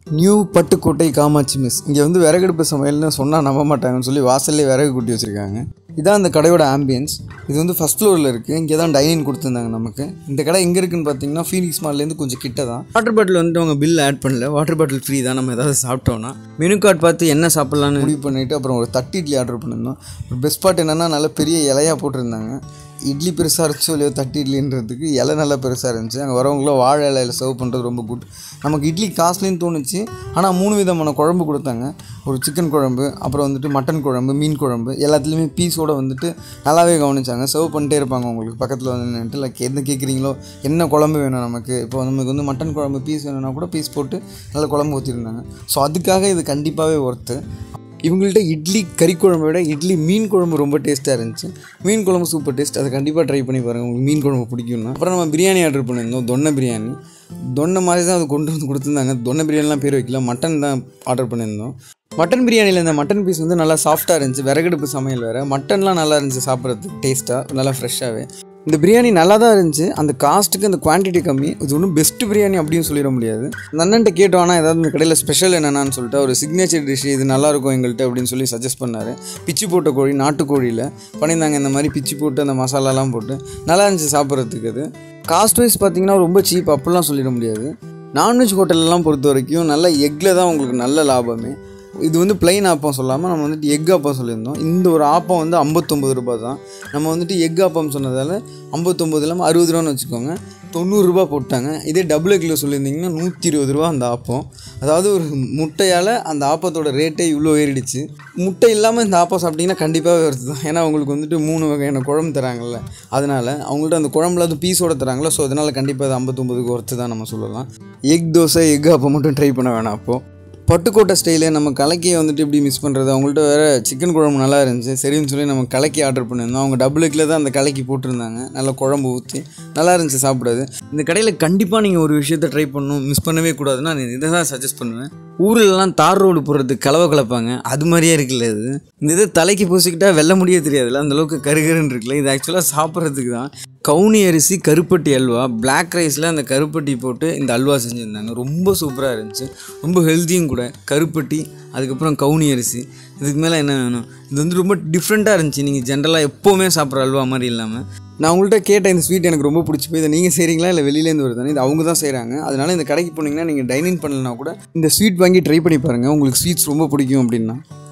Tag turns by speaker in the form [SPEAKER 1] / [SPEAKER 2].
[SPEAKER 1] new Pattukkottai Kamakshi miss இங்கே வந்து விறகடுப்பு சமையல்னு சொன்னால் நம்ப மாட்டாங்கன்னு சொல்லி வாசல்லே விறகு கூட்டி வச்சுருக்காங்க இதான் அந்த கடையோட ஆம்பியன்ஸ் இது வந்து ஃபஸ்ட் ஃப்ளோரில் இருக்குது இங்கே தான் டைனிங் கொடுத்துருந்தாங்க நமக்கு இந்த கடை எங்கே இருக்குன்னு பார்த்தீங்கன்னா ஃபீனிக்ஸ் மால்லேருந்து கொஞ்சம் கிட்ட தான் வாட்டர் பாட்டில் வந்துட்டு அவங்க பில் ஆட் பண்ணல வாட்டர் பாட்டில் ஃப்ரீ தான் நம்ம ஏதாவது சாப்பிட்டோன்னா மெனு கார்டு பார்த்து என்ன சாப்பிட்லான்னு முடிவு பண்ணிவிட்டு அப்புறம் ஒரு தட்டு இட்லி ஆர்டர் பண்ணியிருந்தோம் ஒரு பெஸ்ட் பார்ட் என்னென்னா நல்ல பெரிய இலையாக போட்டிருந்தாங்க இட்லி பெருசாக இருந்துச்சோ இல்லையோ தட்டு இட்லின்றதுக்கு இலை நல்லா பெருசாக இருந்துச்சு அங்கே வரவங்களும் வாழை இலையில் சர்வ் பண்ணுறது ரொம்ப குட் நமக்கு இட்லி காஸ்ட்லின்னு தோணுச்சு ஆனால் மூணு விதமான குழம்பு கொடுத்தாங்க ஒரு சிக்கன் குழம்பு அப்புறம் வந்துட்டு மட்டன் குழம்பு மீன் குழம்பு எல்லாத்துலேயுமே பீஸோட வந்துட்டு நல்லாவே கவனிச்சாங்க சர்வ் பண்ணிட்டே இருப்பாங்க உங்களுக்கு பக்கத்தில் வந்து நின்றுட்டு லைக் எந்த கேட்குறீங்களோ என்ன குழம்பு வேணும் நமக்கு இப்போ நமக்கு வந்து மட்டன் குழம்பு பீஸ் வேணும்னா கூட பீஸ் போட்டு நல்ல குழம்பு ஊற்றிருந்தாங்க ஸோ அதுக்காக இது கண்டிப்பாகவே ஒர்த்து இவங்கள்ட்ட இட்லி கறி குழம்பை விட இட்லி மீன் குழம்பு ரொம்ப டேஸ்ட்டாக இருந்துச்சு மீன் குழம்பு சூப்பர் டேஸ்ட் அதை கண்டிப்பாக ட்ரை பண்ணி பாருங்கள் உங்களுக்கு மீன் குழம்பு பிடிக்கும்னா அப்புறம் நம்ம பிரியாணி ஆர்டர் பண்ணியிருந்தோம் தொன்னை பிரியாணி தொன்னை மாதிரி தான் அது கொண்டு வந்து கொடுத்துருந்தாங்க தொன்னை பிரியாணிலாம் பேர் வைக்கல மட்டன் தான் ஆர்டர் பண்ணியிருந்தோம் மட்டன் பிரியாணியில் இந்த மட்டன் பீஸ் வந்து நல்லா சாஃப்ட்டாக இருந்துச்சு விறகடுப்பு சமையல் வேறு மட்டன்லாம் நல்லா இருந்துச்சு சாப்பிட்றதுக்கு டேஸ்ட்டாக நல்லா ஃப்ரெஷ்ஷாகவே இந்த பிரியாணி நல்லா தான் இருந்துச்சு அந்த காஸ்ட்டுக்கு அந்த குவான்டிட்டி கம்மி இது ஒன்றும் பெஸ்ட் பிரியாணி அப்படின்னு சொல்லிட முடியாது அந்த அண்ணன்ட்ட கேட்டோம் ஆனால் ஏதாவது இந்த கடையில் ஸ்பெஷல் என்னென்னு சொல்லிட்டு ஒரு சிக்னேச்சர் டிஷ் இது நல்லாயிருக்கும் எங்கள்கிட்ட அப்படின்னு சொல்லி சஜஸ்ட் பண்ணார் பிச்சு போட்ட கோழி நாட்டுக்கோழியில் பண்ணியிருந்தாங்க இந்த மாதிரி பிச்சு போட்டு அந்த மசாலாலாம் போட்டு நல்லா இருந்துச்சு சாப்பிட்றதுக்கு அது காஸ்ட் வைஸ் பார்த்தீங்கன்னா ரொம்ப சீப் அப்படிலாம் சொல்லிட முடியாது நான்வெஜ் ஹோட்டல்லாம் பொறுத்த வரைக்கும் நல்ல எக்கில் தான் உங்களுக்கு நல்ல லாபமே இது வந்து பிளைன் ஆப்பம் சொல்லாமல் நம்ம வந்துட்டு எக் ஆப்பம் சொல்லியிருந்தோம் இந்த ஒரு ஆப்பம் வந்து ஐம்பத்தொம்பது ரூபாய் தான் நம்ம வந்துட்டு எக் ஆப்பம் சொன்னதால் ஐம்பத்தொம்பது இல்லாமல் அறுபது ரூபான்னு வச்சுக்கோங்க தொண்ணூறுரூபா போட்டாங்க இதே டபுள் கிலோ சொல்லியிருந்தீங்கன்னா நூற்றி இருபது ரூபா அந்த ஆப்பம் அதாவது ஒரு முட்டையால் அந்த ஆப்பத்தோட ரேட்டே இவ்வளோ ஏறிடுச்சு முட்டை இல்லாமல் இந்த ஆப்பம் சாப்பிட்டிங்கன்னா கண்டிப்பாகவே வருது தான் ஏன்னா அவங்களுக்கு வந்துட்டு மூணு வகையான குழம்பு தராங்கல்ல அதனால் அவங்கள்ட்ட அந்த குழம்புல அது பீஸோட தராங்களா ஸோ அதனால் கண்டிப்பாக அது ஐம்பத்தொம்பதுக்கு ஒர்த்து தான் நம்ம சொல்லலாம் எக் தோசை எக் ஆப்பம் மட்டும் ட்ரை பண்ண வேணாம் அப்போது பட்டுக்கோட்டை ஸ்டைலே நம்ம கலக்கியை வந்துட்டு எப்படி மிஸ் பண்ணுறது அவங்கள்ட்ட வேறு சிக்கன் குழம்பு நல்லா இருந்துச்சு சரின்னு சொல்லி நம்ம கலக்கி ஆர்டர் பண்ணியிருந்தோம் அவங்க டபுள் எக்கில் தான் அந்த கலக்கி போட்டிருந்தாங்க நல்லா குழம்பு ஊற்றி நல்லா இருந்துச்சு சாப்பிடாது இந்த கடையில் கண்டிப்பாக நீங்கள் ஒரு விஷயத்தை ட்ரை பண்ணணும் மிஸ் பண்ணவே கூடாதுன்னா நான் இதை தான் சஜஸ்ட் பண்ணுவேன் ஊர்லலாம் தார் ரோடு போடுறதுக்கு கலவை கலப்பாங்க அது மாதிரியே இருக்குல்ல இது இந்த இதை தலைக்கு பூசிக்கிட்டா வெள்ள முடியே தெரியாதுல்ல அந்த அளவுக்கு கருகருன்னு இருக்குல்ல இது ஆக்சுவலாக சாப்பிட்றதுக்கு தான் கவுனி அரிசி கருப்பட்டி அல்வா பிளாக் ரைஸில் அந்த கருப்பட்டி போட்டு இந்த அல்வா செஞ்சுருந்தாங்க ரொம்ப சூப்பராக இருந்துச்சு ரொம்ப ஹெல்த்தியும் கூட கருப்பட்டி அதுக்கப்புறம் கவுனி அரிசி இதுக்கு மேலே என்ன வேணும் இது வந்து ரொம்ப டிஃப்ரெண்ட்டாக இருந்துச்சு நீங்கள் ஜென்ரலாக எப்போவுமே சாப்பிட்ற அல்வா மாதிரி இல்லாமல் நான் உங்கள்கிட்ட கேட்ட இந்த ஸ்வீட் எனக்கு ரொம்ப பிடிச்சி போய் இதை நீங்கள் செய்கிறீங்களா இல்லை வெளியிலேருந்து வருதானே இது அவங்க தான் செய்கிறாங்க அதனால் இந்த கடைக்கு போனீங்கன்னா நீங்கள் டைனிங் பண்ணலனா கூட இந்த ஸ்வீட் வாங்கி ட்ரை பண்ணி பாருங்கள் உங்களுக்கு ஸ்வீட்ஸ் ரொம்ப பிடிக்கும் அப்படின்னா